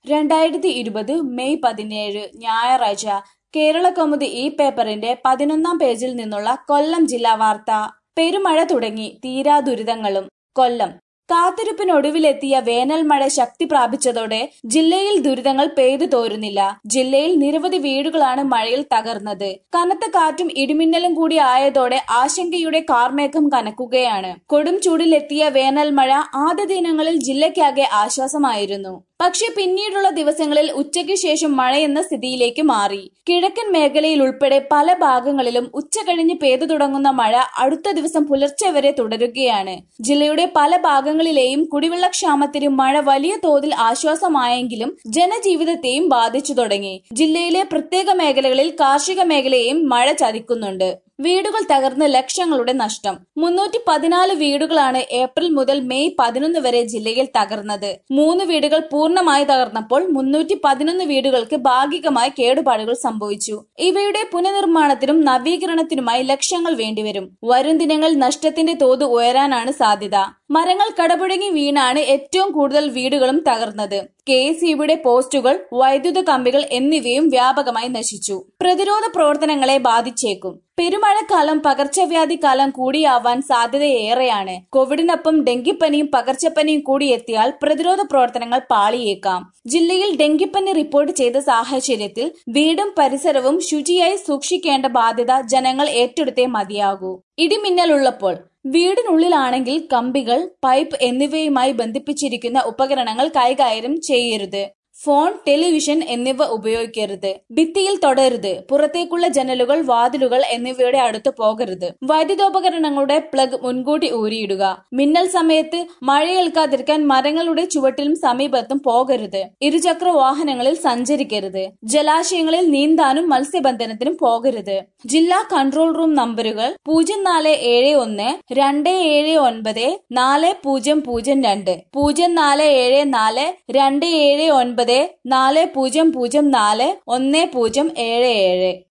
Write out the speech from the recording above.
രണ്ടായിരത്തി ഇരുപത് മെയ് പതിനേഴ് ഞായറാഴ്ച കേരളകൗമുദി ഈ പേപ്പറിന്റെ പതിനൊന്നാം പേജിൽ നിന്നുള്ള കൊല്ലം ജില്ലാ വാർത്ത പെരുമഴ തുടങ്ങി തീരാ ദുരിതങ്ങളും കൊല്ലം കാത്തിരിപ്പിനൊടുവിലെത്തിയ വേനൽ മഴ ശക്തി പ്രാപിച്ചതോടെ ജില്ലയിൽ ദുരിതങ്ങൾ പെയ്തു തോരുന്നില്ല ജില്ലയിൽ നിരവധി വീടുകളാണ് മഴയിൽ തകർന്നത് കനത്ത കാറ്റും ഇടിമിന്നലും കൂടി ആയതോടെ ആശങ്കയുടെ കാർമേഘം കനക്കുകയാണ് കൊടും ചൂടിലെത്തിയ വേനൽ മഴ ആദ്യ ദിനങ്ങളിൽ ജില്ലയ്ക്കാകെ ആശ്വാസമായിരുന്നു പക്ഷെ പിന്നീടുള്ള ദിവസങ്ങളിൽ ഉച്ചയ്ക്ക് ശേഷം മഴയെന്ന സ്ഥിതിയിലേക്ക് മാറി കിഴക്കൻ മേഖലയിൽ ഉൾപ്പെടെ പല ഭാഗങ്ങളിലും ഉച്ച കഴിഞ്ഞ് പെയ്തു തുടങ്ങുന്ന മഴ അടുത്ത ദിവസം പുലർച്ചെ വരെ തുടരുകയാണ് ജില്ലയുടെ പല ഭാഗങ്ങളിലെയും കുടിവെള്ളക്ഷാമത്തിന് മഴ വലിയ തോതിൽ ആശ്വാസമായെങ്കിലും ജനജീവിതത്തെയും ബാധിച്ചു തുടങ്ങി ജില്ലയിലെ പ്രത്യേക മേഖലകളിൽ കാർഷിക മേഖലയെയും മഴ ചതിക്കുന്നുണ്ട് വീടുകൾ തകർന്ന് ലക്ഷങ്ങളുടെ നഷ്ടം മുന്നൂറ്റി പതിനാല് വീടുകളാണ് ഏപ്രിൽ മുതൽ മെയ് പതിനൊന്ന് വരെ ജില്ലയിൽ തകർന്നത് മൂന്ന് വീടുകൾ പൂർണ്ണമായി തകർന്നപ്പോൾ മുന്നൂറ്റി പതിനൊന്ന് വീടുകൾക്ക് ഭാഗികമായി കേടുപാടുകൾ സംഭവിച്ചു ഇവയുടെ പുനർനിർമ്മാണത്തിനും നവീകരണത്തിനുമായി ലക്ഷങ്ങൾ വേണ്ടിവരും വരും ദിനങ്ങളിൽ നഷ്ടത്തിന്റെ തോത് ഉയരാനാണ് സാധ്യത മരങ്ങൾ കടപുഴങ്ങി വീണാണ് ഏറ്റവും കൂടുതൽ വീടുകളും തകർന്നത് കെ എസ് ഇബിയുടെ പോസ്റ്റുകൾ വൈദ്യുത കമ്പികൾ എന്നിവയും വ്യാപകമായി നശിച്ചു പ്രതിരോധ പ്രവർത്തനങ്ങളെ ബാധിച്ചേക്കും പെരുമഴക്കാലം പകർച്ചവ്യാധി കാലം കൂടിയാവാൻ സാധ്യതയേറെയാണ് കോവിഡിനൊപ്പം ഡെങ്കിപ്പനിയും പകർച്ചപ്പനിയും കൂടി എത്തിയാൽ പ്രതിരോധ പ്രവർത്തനങ്ങൾ പാളിയേക്കാം ജില്ലയിൽ ഡെങ്കിപ്പനി റിപ്പോർട്ട് ചെയ്ത സാഹചര്യത്തിൽ വീടും പരിസരവും ശുചിയായി സൂക്ഷിക്കേണ്ട ബാധ്യത ജനങ്ങൾ ഏറ്റെടുത്തേ മതിയാകൂ ഇടിമിന്നലുള്ളപ്പോൾ വീടിനുള്ളിലാണെങ്കിൽ കമ്പികൾ പൈപ്പ് എന്നിവയുമായി ബന്ധിപ്പിച്ചിരിക്കുന്ന ഉപകരണങ്ങൾ കൈകാര്യം ചെയ്യരുത് ഫോൺ ടെലിവിഷൻ എന്നിവ ഉപയോഗിക്കരുത് ഭിത്തിയിൽ തൊടരുത് പുറത്തേക്കുള്ള ജനലുകൾ വാതിലുകൾ എന്നിവയുടെ അടുത്ത് പോകരുത് വൈദ്യുതോപകരണങ്ങളുടെ പ്ലഗ് മുൻകൂട്ടി ഊരിയിടുക മിന്നൽ സമയത്ത് മഴയേൽക്കാതിരിക്കാൻ മരങ്ങളുടെ ചുവട്ടിലും സമീപത്തും പോകരുത് ഇരുചക്ര വാഹനങ്ങളിൽ സഞ്ചരിക്കരുത് ജലാശയങ്ങളിൽ നീന്താനും മത്സ്യബന്ധനത്തിനും പോകരുത് ജില്ലാ കൺട്രോൾ റൂം നമ്പറുകൾ പൂജ്യം നാല് ഏഴ് ഒന്ന് രണ്ട് ഏഴ് ഒൻപത് നാല് പൂജ്യം പൂജ്യം രണ്ട് പൂജ്യം നാല് ഏഴ് നാല് രണ്ട് ഏഴ് ഒൻപത് നാല് പൂജ്യം പൂജ്യം നാല് ഒന്ന് പൂജ്യം ഏഴ് ഏഴ്